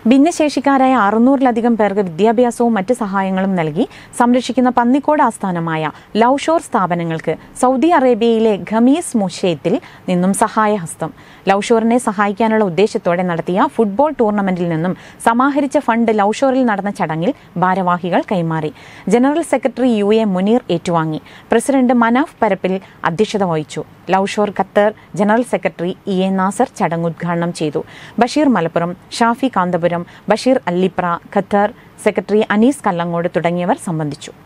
ഭിന്നശേഷിക്കാരായ അറുന്നൂറിലധികം പേർക്ക് വിദ്യാഭ്യാസവും മറ്റ് സഹായങ്ങളും നൽകി സംരക്ഷിക്കുന്ന പന്നിക്കോട് ആസ്ഥാനമായ ലൌഷോർ സ്ഥാപനങ്ങൾക്ക് സൗദി അറേബ്യയിലെ ഖമീസ് മുഷേത്തിൽ നിന്നും സഹായഹസ്തം ലൌഷോറിനെ സഹായിക്കാനുള്ള ഉദ്ദേശത്തോടെ നടത്തിയ ഫുട്ബോൾ ടൂർണമെന്റിൽ നിന്നും സമാഹരിച്ച ഫണ്ട് ലൌഷോറിൽ നടന്ന ചടങ്ങിൽ ഭാരവാഹികൾ കൈമാറി general secretary U A Muneer ഏറ്റുവാങ്ങി പ്രസിഡന്റ് മനാഫ് പരപ്പിൽ അധ്യക്ഷത വഹിച്ചു Loveshore Qatar general secretary E A Nasar ചടങ്ങ് ഉദ്ഘാടനം ചെയ്തു ബഷീർ മലപ്പുറം ഷാഫി കാന്തപുരം ബഷീർ അല്ലിപ്ര ഖത്തർ സെക്രട്ടറി അനീസ് കല്ലങ്ങോട് തുടങ്ങിയവർ സംബന്ധിച്ചു